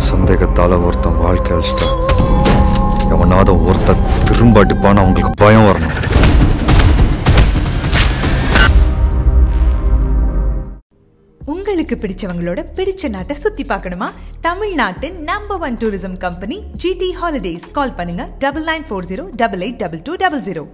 சந்தேகத்தால ஒருத்தன் வாழ்க்கை அழிச்சிட்டா எவனாவது ஒருத்தன் திரும்ப அடிப்பான்னு அவங்களுக்கு பயம் வரணும் உங்களுக்கு பிடிச்சவங்களோட பிடிச்ச நாட்டை சுத்தி பார்க்கணுமா தமிழ்நாட்டின் number one tourism company GT holidays call பண்ணுங்க double nine four zero double eight double two double zero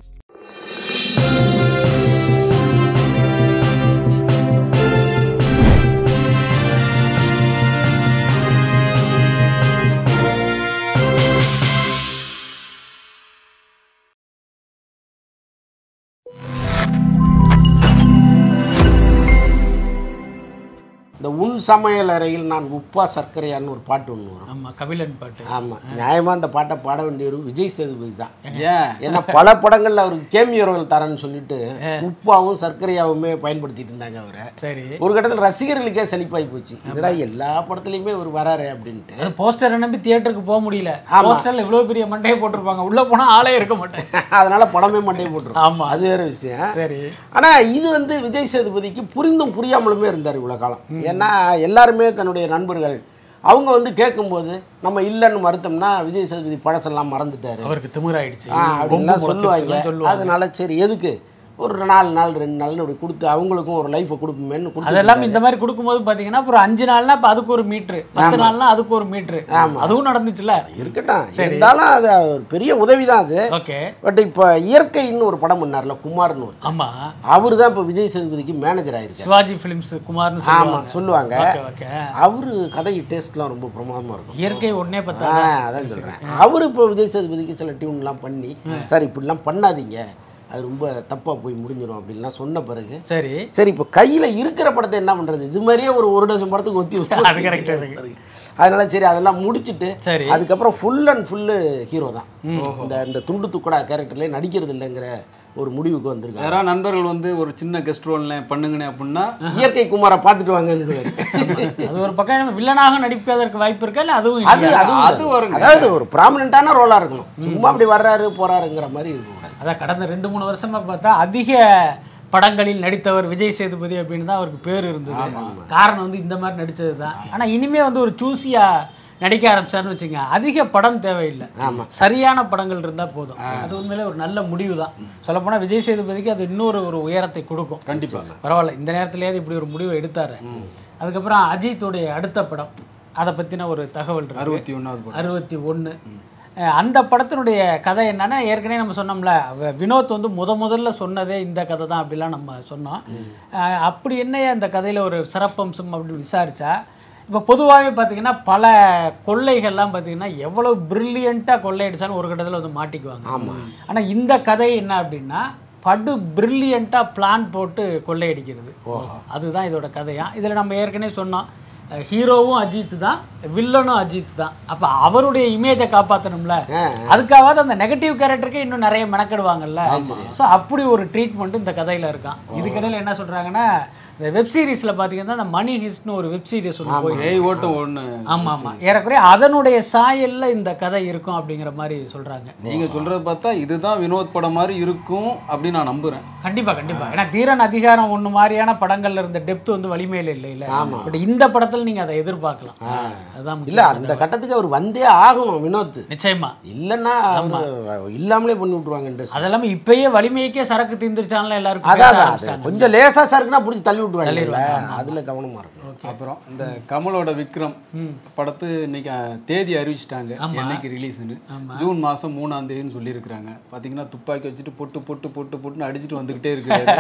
இந்த உன் சமையல் அறையில் நான் உப்பா சர்க்கரையான்னு ஒரு பாட்டு ஒன்று வரும் ஆமா கபிலன் பாட்டு ஆமாம் நியாயமாக அந்த பாட்டை பாட வேண்டியவர் விஜய் சேதுபதி தான் ஏன் ஏன்னா பல படங்கள்ல அவருக்கு கேமியோர்கள் தரேன்னு சொல்லிட்டு உப்பாவும் சர்க்கரையாவுமே பயன்படுத்திட்டு இருந்தாங்க அவரை சரி ஒரு கட்டத்தில் ரசிகர்களுக்கே செழிப்பாகி போச்சு என்னடா எல்லா படத்துலையுமே ஒரு வராரு அப்படின்ட்டு அது போஸ்டரை நம்பி தியேட்டருக்கு போக முடியல போஸ்டர்ல இவ்வளவு பெரிய மண்டையை போட்டிருப்பாங்க உள்ள போனா ஆளே இருக்க மாட்டேன் அதனால படமே மண்டையை போட்டுரும் ஆமா. அது வேற விஷயம் சரி ஆனா இது வந்து விஜய் சேதுபதிக்கு புரிந்தும் புரியாமலுமே இருந்தார் இவ்வளோ காலம் ஏன்னா எல்லாருமே தன்னுடைய நண்பர்கள் அவங்க வந்து கேட்கும்போது நம்ம இல்லைன்னு மறுத்தோம்னா விஜய் சேதுபதி பழசெல்லாம் மறந்துட்டாரு அவருக்கு திமிராயிடுச்சு ஆ, கொம்பு அப்படின்லாம் சொல்லுவாங்க முளைச்சிருச்சுன்னு சொல்லுவாங்க அதனால சரி எதுக்கு ஒரு நாலு நாள் ரெண்டு நாள்னு அப்படி கொடுத்து அவங்களுக்கும் ஒரு லைஃபை கொடுப்போமேன்னு கொடுத்து அதெல்லாம் இந்த மாதிரி கொடுக்கும்போது பாத்தீங்கன்னா அப்புறம் அஞ்சு நாள்னா இப்ப அதுக்கு ஒரு மீட்ரு பத்து நாள்னா அதுக்கு ஒரு மீட்ரு அதுவும் நடந்துச்சுல இருக்கட்டும் இருந்தாலும் அது ஒரு பெரிய உதவி தான் அது ஓகே பட் இப்போ இயற்கைன்னு ஒரு படம் பண்ணார்ல குமார்னு ஒரு ஆமா அவர் தான் இப்போ விஜய் சேதுபதிக்கு மேனேஜர் ஆயிருக்காரு சிவாஜி பிலிம்ஸ் குமார்னு ஆமா சொல்லுவாங்க சொல்லுவாங்க ஓகே ஓகே அவரு கதை டேஸ்ட்லாம் ரொம்ப பிரமாதமா இருக்கும் இயற்கை ஒன்னே ஆ, பத்தா அதான் சொல்றேன் அவர் இப்போ விஜய் சேதுபதிக்கு சில டியூன்லாம் பண்ணி சார் இப்படிலாம் பண்ணாதீங்க அது ரொம்ப தப்பா போய் முடிஞ்சிடும் அப்படின்லாம் சொன்ன பிறகு சரி சரி இப்போ கையில இருக்கிற படத்தை என்ன பண்றது இது மாதிரியே ஒரு ஒரு டசன் படத்துக்கு ஒத்தி அது correct, correct. அதனால சரி அதெல்லாம் முடிச்சிட்டு சரி. அதுக்கப்புறம் ஃபுல் அண்ட் ஃபுல்லு ஹீரோ தான் இந்த இந்த துண்டு துக்கடா கேரக்டர்லேயே நடிக்கிறது இல்லைங்கிற ஒரு முடிவுக்கு வந்திருக்காரு யாராவது நண்பர்கள் வந்து ஒரு சின்ன கெஸ்ட் ரோல்ல பண்ணுங்கண்ணே அப்படின்னா இயற்கை குமாரை பார்த்துட்டு வாங்கன்னு அது ஒரு பக்கம் நம்ம வில்லனாக நடிப்பதற்கு வாய்ப்பு இருக்கா இல்ல அதுவும் அது இல்லையா? அது அது வருங்க. அதாவது ஒரு ப்ராமினெண்ட்டான ரோலா இருக்கணும் சும்மா அப்படி வர்றாரு போறாருங்கிற மாதிரி இருக்கக்கூடாது அதான் கடந்த ரெண்டு மூணு வருஷமா பார்த்தா அதிக படங்களில் நடித்தவர் விஜய் சேதுபதி அப்படின்னு தான் அவருக்கு பேர் இருந்தது காரணம் வந்து இந்த மாதிரி நடிச்சது தான் ஆனா இனிமே வந்து ஒரு சூஸியா நடிக்க ஆரம்பிச்சாருன்னு வச்சுங்க அதிக படம் தேவையில்லை சரியான படங்கள் இருந்தா போதும் அது உண்மையிலே ஒரு நல்ல முடிவு தான் சொல்லப்போனா விஜய் சேதுபதிக்கு அது இன்னொரு ஒரு உயரத்தை கொடுக்கும் கண்டிப்பா பரவாயில்ல இந்த நேரத்திலேயாவது இப்படி ஒரு முடிவை எடுத்தாரு அதுக்கப்புறம் அஜித்துடைய அடுத்த படம் அதை பத்தின ஒரு தகவல் இருக்கு அறுபத்தி ஒன்றாவது படம் அறுபத்தி ஒன்று அந்த படத்தினுடைய கதை என்னன்னா ஏற்கனவே நம்ம சொன்னோம்ல அவ- வினோத் வந்து முத முதல்ல சொன்னதே இந்த கதை தான் அப்படிலாம் நம்ம சொன்னோம் அஹ் அப்படி என்னையா இந்த கதையில் ஒரு சிறப்பம்சம் அப்படின்னு விசாரிச்சா இப்போ பொதுவாகவே பார்த்தீங்கன்னா பல கொள்ளைகள்லாம் பார்த்தீங்கன்னா எவ்வளோ பிரில்லியண்ட்டாக கொள்ளையடிச்சாலும் ஒரு கட்டத்தில் வந்து மாட்டிக்குவாங்க ஆனால் இந்த கதை என்ன அப்படின்னா படு பிரில்லியண்ட்டாக பிளான் போட்டு கொள்ளையடிக்கிறது அதுதான் இதோட கதையா இதில் நம்ம ஏற்கனவே சொன்னோம் அஹ் ஹீரோவும் அஜித் தான் வில்லனும் அஜித் தான் அப்போ அவருடைய இமேஜை காப்பாற்றணும்ல அதுக்காவது அந்த நெகட்டிவ் கேரக்டருக்கு இன்னும் நிறைய மெனக்கெடுவாங்கல்ல ஸோ அப்படி ஒரு ட்ரீட்மெண்ட் இந்த கதையில் இருக்கான் இதுக்கிடையில் என்ன சொல்கிறாங்கன்னா இந்த வெப் சீரிஸில் பார்த்தீங்கன்னா அந்த மணி ஹிஸ்ட்னு ஒரு வெப் சீரிஸ் ஒன்று போய் ஏய் ஓட்டம் ஒன்று ஆமாம் ஆமாம் ஏறக்குறைய அதனுடைய சாயல்ல இந்த கதை இருக்கும் அப்படிங்கிற மாதிரி சொல்கிறாங்க நீங்க சொல்றத பார்த்தா இதுதான் வினோத் படம் மாதிரி இருக்கும் அப்படின்னு நான் நம்புறேன் கண்டிப்பா கண்டிப்பா ஏன்னா தீரன் அதிகாரம் ஒண்ணு மாதிரியான படங்கள்ல இருந்த டெப்த் வந்து வலிமையில இல்லை இல்ல பட் இந்த படத்துல நீங்க அதை எதிர்பார்க்கலாம் அதுதான் இல்ல முக்கியம். அந்த கட்டத்துக்கு அவர் வந்தே ஆகணும் வினோத் நிச்சயமா இல்லைன்னா அவரு இல்லாமலே பண்ணி விட்டுருவாங்க industry. அதெல்லாம இப்பயே வலிமைக்கே சரக்கு தீந்துருச்சான்ல எல்லாருக்கும் அதான் பேச அதான், அது ஆரம்பிச்சிட்டாங்க. கொஞ்சம் லேசா சருக்குனா பிடிச்சி தள்ளி விட்டுருவாங்க அதுல கவனமா இருக்கும் அப்புறம் இந்த கமலோட விக்ரம் படத்து இன்னைக்கு அஹ், தேதி அறிவிச்சிட்டாங்க என்னைக்கு ரிலீஸ்னு ஜூன் மாசம் மூணாம் தேதின்னு சொல்லியிருக்கிறாங்க பாத்தீங்கன்னா துப்பாக்கி வச்சுட்டு பொட்டு பொட்டு பொட்டு பொட்டுன்னு அடிச்சுட்டு வந்துகிட்டே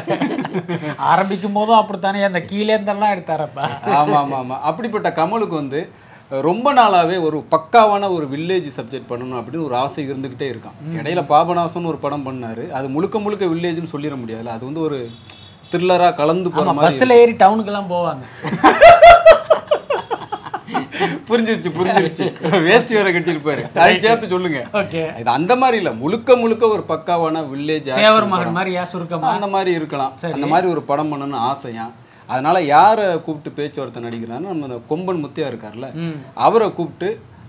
இருக்கு ஆரம்பிக்கும் போதும் அப்படித்தானே அந்த கீழே இருந்தெல்லாம் எடுத்தாரப்பா ஆமா ஆமா ஆமா அப்படிப்பட்ட கமலுக்கு வந்து அஹ், ரொம்ப நாளாவே ஒரு பக்காவான ஒரு வில்லேஜ் சப்ஜெக்ட் பண்ணணும் அப்படின்னு ஒரு ஆசை இருந்துகிட்டே இருக்கான் இடையில பாபநாசம்னு ஒரு படம் பண்ணாரு அது முழுக்க முழுக்க வில்லேஜ்னு சொல்லிட முடியாதுல்ல அது வந்து ஒரு த்ரில்லரா கலந்து போற ஆமா மாதிரி பஸ்ல ஏறி டவுனுக்கெல்லாம் போவாங்க புரிஞ்சிருச்சு புரிஞ்சிருச்சு வேஷ்டி வேற கட்டியிருப்பாரு அதை சேர்த்து சொல்லுங்க ஓகே இது அந்த மாதிரி இல்ல முழுக்க முழுக்க ஒரு பக்காவான வில்லேஜ் தேவர் மகன் மாதிரியா சுருக்கமா அந்த மாதிரி இருக்கலாம் அந்த மாதிரி ஒரு படம் பண்ணணும்னு ஆசையா அதனால யாரை கூப்பிட்டு பேச்சுவார்த்தை நடிக்கிறான்னு நம்ம அந்த கொம்பன் முத்தியா இருக்கார்ல அவரை கூப்பிட்டு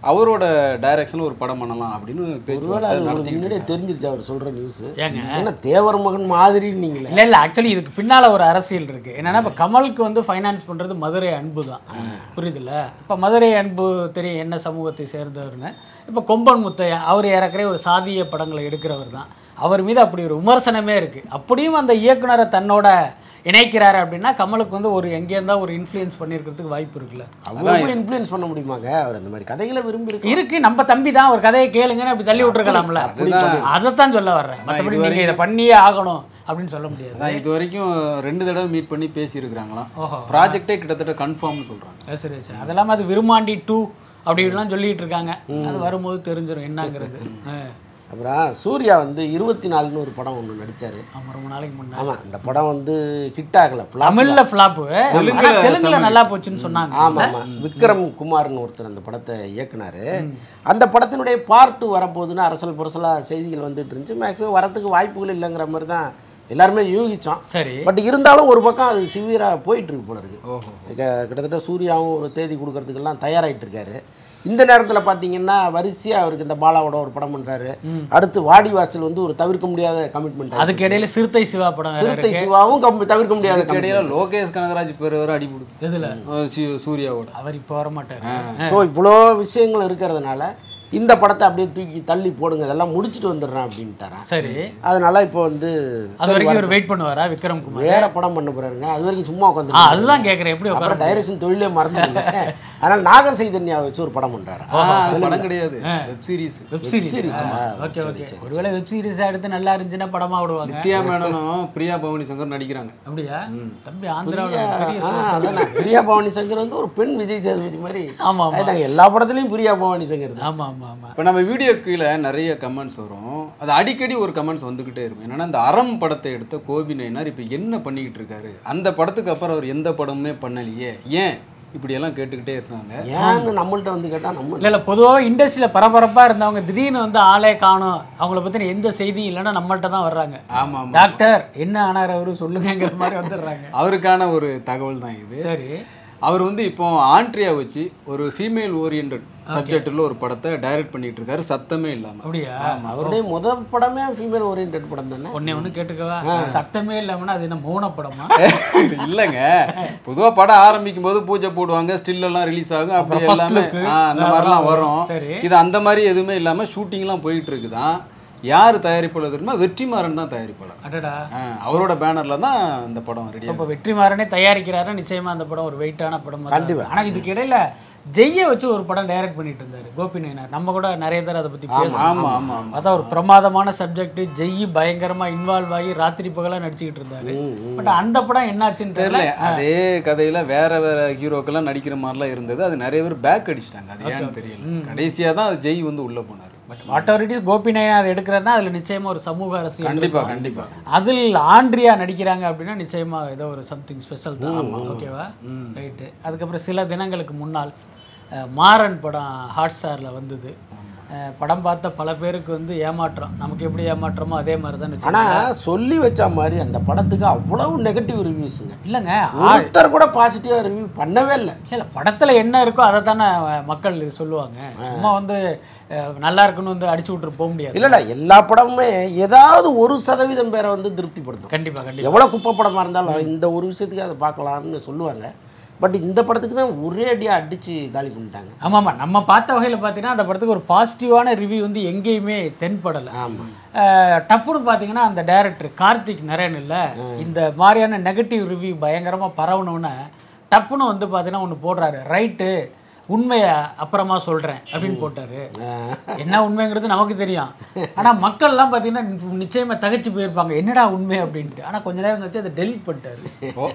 அவரோட டைரக்ஷனில் ஒரு படம் பண்ணலாம் அப்படின்னு ஒருவேளை பேச்சுவார்த்தை அது உங்களுக்கு நடத்திக்கிட்டு முன்னாடியே இருக்காங்க. தெரிஞ்சிருச்சு அவர் சொல்ற நியூஸ் ஏங்க என்ன தேவர் மகன் மாதிரி நீங்களே இல்லை இல்லை ஆக்சுவலி இதுக்கு பின்னால் ஒரு அரசியல் இருக்குது என்னன்னா இப்போ கமலுக்கு வந்து ஃபைனான்ஸ் பண்ணுறது மதுரை அன்பு தான் புரியுதுல்ல இப்போ மதுரை அன்பு தெரியும் என்ன சமூகத்தை சேர்ந்தவர்னு இப்போ கொம்பன் முத்தையா அவர் ஏறக்குறைய ஒரு சாதிய படங்களை எடுக்கிறவர் தான் அவர் மீது அப்படி ஒரு விமர்சனமே இருக்குது அப்படியும் அந்த இயக்குனரை தன்னோட இணைக்கிறாரு அப்படின்னா கமலுக்கு வந்து ஒரு எங்கே இருந்தால் ஒரு இன்ஃப்ளூயன்ஸ் பண்ணியிருக்கிறதுக்கு வாய்ப்பு இருக்குல்ல அவங்க எப்படி இன்ஃப்ளூயன்ஸ் பண்ண முடியுமாங்க அவர் அந்த மாதிரி கதைகளை விரும்பி இருக்கு இருக்கு நம்ம தம்பி தான் ஒரு கதையை கேளுங்கன்னு அப்படி தள்ளி விட்டுருக்கலாம்ல அதைத்தான் சொல்ல வர்றேன் மற்றபடி நீங்கள் இதை பண்ணியே ஆகணும் அப்படின்னு சொல்ல முடியாது அதான் இது வரைக்கும் ரெண்டு தடவை மீட் பண்ணி பேசியிருக்கிறாங்களாம் ஓஹோ. ப்ராஜெக்டே கிட்டத்தட்ட கன்ஃபார்ம்னு சொல்கிறாங்க அது சரி சரி அது இல்லாமல் அது விருமாண்டி டூ அப்படின்லாம் சொல்லிட்டு இருக்காங்க அது வரும்போது தெரிஞ்சிடும் என்னங்கிறது ஆ. அப்புறம் சூர்யா வந்து இருபத்தி நாலுன்னு ஒரு படம் ஒன்று நடிச்சாரு ஆமா ரொம்ப நாளைக்கு முன்னாடி ஆமா இந்த படம் வந்து ஹிட் ஆகல flop தமிழ்ல ஃபிளாப்பு தெலுங்குல தெலுங்குல நல்லா போச்சுன்னு சொன்னாங்க ஆமா ஆமா விக்ரம் குமார்னு ஒருத்தர் அந்த படத்தை இயக்குனாரு அந்த படத்தினுடைய பார்ட் வரப்போகுதுன்னு அரசல் புரசலா செய்திகள் வந்துட்டு இருந்துச்சு மேக்ஸிமம் வரத்துக்கு வாய்ப்புகள் இல்லைங்கிற மாதிரி தான் எல்லாருமே யூகிச்சோம் சரி பட் இருந்தாலும் ஒரு பக்கம் அது சிவியராக போயிட்டு இருக்கு போல இருக்கு க- கிட்டத்தட்ட சூர்யாவும் ஒரு தேதி கொடுக்கறதுக்கெல்லாம் தயாராகிட்டு இருக்காரு இந்த நேரத்தில் பார்த்தீங்கன்னா வரிசையாக அவருக்கு இந்த பாலாவோட ஒரு படம் பண்ணுறாரு அடுத்து வாடிவாசல் வந்து ஒரு தவிர்க்க முடியாத கமிட்மெண்ட் அதுக்கு இடையில சிறுத்தை சிவா படம் வேற சிறுத்தை இருக்கு சிவாவும் கம்- தவிர்க்க முடியாத அதுக்கு இடையில லோகேஷ் கனகராஜ் பேர் வர அடிபடுது எதுல அஹ் சி- சூர்யாவோட அவர் இப்போ வர மாட்டாரு ஸோ இவ்வளோ விஷயங்கள் இருக்கிறதுனால இந்த படத்தை அப்படியே தூக்கி தள்ளி போடுங்க இதெல்லாம் முடிச்சுட்டு வந்துடுறேன் அப்படின்ட்டாரான் சரி அதனால இப்போ வந்து அது வரைக்கும் இவர் வெயிட் பண்ணுவாரா விக்ரம் குமார் வேற படம் பண்ண போறாருங்க அது வரைக்கும் சும்மா ஆ உட்காந்து அதுதான் கேட்குறேன் எப்படி உட்கார அப்புறம் டைரக்ஷன் தொழிலே மறந்துடுங்க அதனால நாகர் சைதன்யா வச்சு ஒரு படம் பண்றாரு ஆ, அது படம் கிடையாது web series web series series ஆ? ஓகே ஓகே ஒருவேளை வெப் சீரிஸ் எடுத்து நல்லா இருந்துச்சுன்னா படமா விடுவாங்க நித்யா மேனனும் பிரியா பவானி சங்கர் நடிக்கிறாங்க அப்படியா தம்பி ஆந்திராவில் பெரிய ஆ, அதானே. பிரியா பவானி சங்கர் வந்து ஒரு பெண் விஜய் சேதுபதி மாதிரி ஆமா ஆமா ஆயிட்டாங்க. எல்லா படத்துலயும் பிரியா பவானி சங்கர் தான் ஆமா ஆமா ஆமா இப்போ நம்ம வீடியோ கீழே நிறைய கமெண்ட்ஸ் வரும் அது அடிக்கடி ஒரு கமெண்ட்ஸ் வந்துக்கிட்டே இருக்கும் என்னன்னா இந்த அறம் படத்தை எடுத்த கோபி நயினார் இப்போ என்ன பண்ணிக்கிட்டு இருக்காரு அந்த படத்துக்கு அப்புறம் அவர் எந்த படமுமே பண்ணலையே ஏன் இப்படியெல்லாம் கேட்டுக்கிட்டே இருந்தாங்க ஏன்னு நம்மள்ட்ட வந்து கேட்டா நம்ம இல்ல இல்ல பொதுவாக இண்டஸ்ட்ரியில் பரபரப்பா இருந்தவங்க திடீர்னு வந்து ஆளே காணும் அவங்கள பத்தின எந்த செய்தியும் இல்லைன்னா நம்மள்ட்ட தான் வர்றாங்க ஆமா ஆமா டாக்டர் என்ன ஆனார் அவரு சொல்லுங்கங்கிற மாதிரி வந்துடுறாங்க அவருக்கான ஒரு தகவல் தான் இது சரி அவர் வந்து இப்போ ஆண்ட்ரியா வச்சு ஒரு ஃபீமேல் ஓரியன்ட் சப்ஜெக்டில் ஒரு படத்தை டைரக்ட் பண்ணிட்டு இருக்காரு சத்தமே இல்லாம அப்படியா அவருடைய முதல் படமே ஃபீமேல் ஓரியன்ட் படம் தானே ஒன்னே ஒன்று கேட்டுக்கவா சத்தமே இல்லாமன்னா அது என்ன மௌன படமா இல்லைங்க பொதுவா படம் ஆரம்பிக்கும் போது பூஜை போடுவாங்க ஸ்டில் எல்லாம் ரிலீஸ் ஆகும் அப்படி அப்புறம் first எல்லாமே look. ஆ, அந்த மாதிரிலாம் வரும் சரி. இது அந்த மாதிரி எதுவுமே இல்லாம ஷூட்டிங்லாம் போயிட்டு இருக்குதான் யார் தயாரிப்பாளர் தெரியுமா வெற்றிமாறன் தான் தயாரிப்பாளர் அடடா ஆ, அவரோட பேனர்ல தான் இந்த படம் ரெடி இப்போ வெற்றிமாறனே தயாரிக்கிறாரு நிச்சயமா அந்த படம் ஒரு வெயிட்டான படம் கண்டிப்பா. ஆனா இதுக்கு இடையில ஜெய்யை வச்சு ஒரு படம் டைரக்ட் பண்ணிட்டு இருந்தாரு கோபி நயனார் நம்ம கூட நிறைய பேர் அதை பத்தி பேசணும் ஆமா ஆமா ஆமா அதான் ஒரு பிரமாதமான சப்ஜெக்ட் ஜெய் பயங்கரமா இன்வால்வ் ஆகி ராத்திரி பகலா நடிச்சுக்கிட்டு இருந்தாரு பட் அந்த படம் என்னாச்சுன்னு தெரியல தெரியல அதே கதையில வேற வேற ஹீரோக்கெல்லாம் நடிக்கிற மாதிரிலாம் இருந்தது அது நிறைய பேர் பேக் அடிச்சிட்டாங்க அது ஏன்னு தெரியல கடைசியா தான் அது ஜெய் வந்து உள்ள போனாரு but whatever it is Gopi Nayanar எடுக்கிறதுனா அதுல நிச்சயமா ஒரு சமூக அரசியல் கண்டிப்பா இருக்கும். கண்டிப்பா அதில் ஆண்ட்ரியா நடிக்கிறாங்க அப்படின்னா நிச்சயமா ஏதோ ஒரு சம்திங் ஸ்பெஷல் தான் ஓகேவா ரைட்டு அதுக்கப்புறம் சில தினங்களுக்கு முன்னால் அஹ், மாறன் படம் ஹாட் ஸ்டாரில் வந்தது அஹ், படம் பார்த்த பல பேருக்கு வந்து ஏமாற்றம் நமக்கு எப்படி ஏமாற்றமோ அதே மாதிரி தான் ஆனா வச்சுக்கோங்க. சொல்லி வச்ச மாதிரி அந்த படத்துக்கு அவ்வளவு நெகட்டிவ் ரிவ்யூஸுங்க இல்லைங்க ஒருத்தர் கூட பாசிட்டிவா ரிவ்யூ பண்ணவே இல்லை இல்லை படத்தில் என்ன இருக்கோ அதை தானே மக்கள் சொல்லுவாங்க சும்மா வந்து அஹ், நல்லா இருக்குன்னு வந்து அடிச்சு விட்டுட்டு போக முடியாது இல்ல இல்ல எல்லா படமுமே ஏதாவது ஒரு சதவீதம் பேரை வந்து திருப்திப்படுத்தும் கண்டிப்பாக கண்டிப்பாக எவ்வளவு குப்பை படமா இருந்தாலும் இந்த ஒரு விஷயத்துக்கு அதை பார்க்கலாம்னு சொல்லுவாங்க பட் இந்த படத்துக்கு தான் ஒரே அடியா அடிச்சு காலி பண்ணிட்டாங்க ஆமாம்மா நம்ம பார்த்த வகையில் பார்த்தீங்கன்னா அந்த படத்துக்கு ஒரு பாசிட்டிவான ரிவ்யூ வந்து எங்கேயுமே தென்படலை ஆமா டப்புன்னு பார்த்தீங்கன்னா அந்த டைரக்டர் கார்த்திக் நரேன் இல்லை இந்த மாதிரியான நெகட்டிவ் ரிவ்யூ பயங்கரமாக பரவணுன்னு டப்புன்னு வந்து பார்த்தீங்கன்னா ஒன்று போடுறாரு ரைட்டு உண்மையை அப்புறமா சொல்கிறேன் அப்படின்னு போட்டாரு என்ன உண்மைங்கிறது நமக்கு தெரியும் ஆனால் மக்கள்லாம் பார்த்தீங்கன்னா நி- நிச்சயமா தகச்சு போயிருப்பாங்க என்னடா உண்மை அப்படின்ட்டு ஆனால் கொஞ்ச நேரம் கழிச்சு அதை டெலீட் பண்ணிட்டாரு ஓ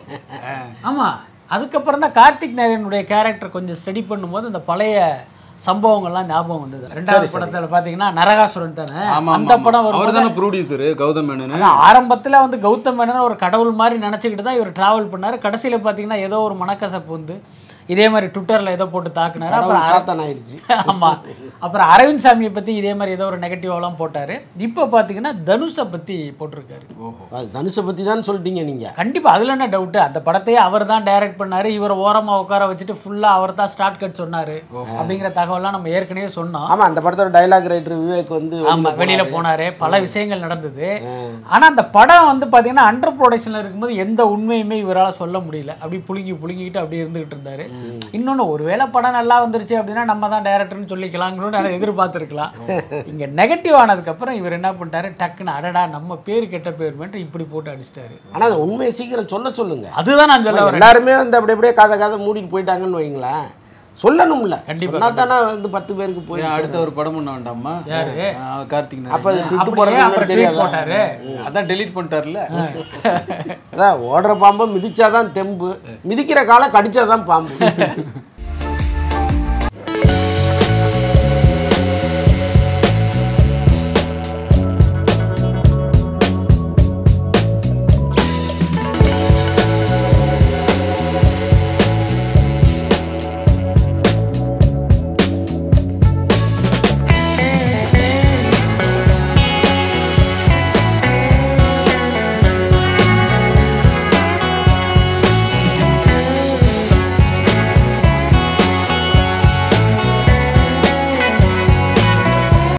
ஆமாம் அதுக்கப்புறம் தான் கார்த்திக் நாராயணனுடைய கேரக்டர் கொஞ்சம் ஸ்டடி பண்ணும்போது இந்த பழைய சம்பவங்கள்லாம் ஞாபகம் வந்தது ரெண்டாவது படத்தில் பார்த்தீங்கன்னா நரகாசுரன் தானே ஆமா அந்த படம் அவர் வரும்போது தானே ப்ரொடியூசர் கௌதம் மேனன் அதான் ஆரம்பத்துல வந்து கௌதம் மேனன் ஒரு கடவுள் மாதிரி நினச்சிக்கிட்டு தான் இவர் டிராவல் பண்ணாரு கடைசியில பார்த்தீங்கன்னா ஏதோ ஒரு மனக்கசப்பு வந்து இதே மாதிரி ட்விட்டரில் ஏதோ போட்டு தாக்குனாரு அப்புறம் கடவுள் சாத்தான் ஆயிடுச்சு ஆமா அப்புறம் அரவிந்த் சாமியை பற்றி இதே மாதிரி ஏதோ ஒரு நெகட்டிவாலாம் போட்டார் இப்போ பார்த்தீங்கன்னா தனுஷை பற்றி போட்டிருக்காரு அது தனுஷை பற்றி தான் சொல்லிட்டீங்க நீங்கள் கண்டிப்பா அதுல என்ன டவுட் அந்த படத்தையே அவர் தான் டைரக்ட் பண்ணாரு இவரை ஓரமா உட்கார வச்சுட்டு ஃபுல்லா அவர் தான் ஸ்டார்ட் கட் சொன்னாரு அப்படிங்கிற தகவல்லாம் நம்ம ஏற்கனவே சொன்னோம் ஆமாம் அந்த படத்தோட டைலாக் ரைட்டர் விவேக் வந்து ஆமா வெளியில போனாரு பல விஷயங்கள் நடந்தது ஆனா அந்த படம் வந்து பாத்தீங்கன்னா அண்டர் ப்ரொடக்ஷன்ல இருக்கும்போது எந்த உண்மையுமே இவரால சொல்ல முடியல அப்படி புழுங்கி புழுங்கிட்டு அப்படி இருந்துகிட்டு இருந்தாரு இன்னொன்னு ஒருவேளை படம் நல்லா வந்துருச்சு அப்படின்னா நம்ம தான் டைரக்டர்னு சொல்லிக்கலாம்னு நான் எதிர்பார்த்திருக்கலாம் இங்க நெகட்டிவ் ஆனதுக்கு அப்புறம் இவர் என்ன பண்ணிட்டாரு டக்குன்னு அடடா நம்ம பேர் கெட்ட பேர் மட்டும் இப்படி போட்டு அடிச்சிட்டாரு ஆனால் அந்த உண்மையை சீக்கிரம் சொல்ல சொல்லுங்க அதுதான் நான் சொல்ல வரேன் எல்லாருமே வந்து அப்படி அப்படியே கதை கதை மூடிட்டு போயிட்டாங்கன்னு வைங்களேன் சொல்லணும்ல கண்டிப்பா, சொன்னா தானே வந்து பத்து பேருக்கு போய் ஏன் அடுத்த ஒரு படம் பண்ண வேண்டாமா யாரு? ஆ, கார்த்திக் அப்போ நாராயணன். ட்விட்டு அப்படியே போடுறது அப்புறம் tweet தெரியாதா போட்டாரு அதான் டெலீட் பண்ணிட்டார்ல அதான் ஓடுற பாம்பை மிதிச்சாதான் தெம்பு மிதிக்கிற காலை கடிச்சாதான் பாம்பு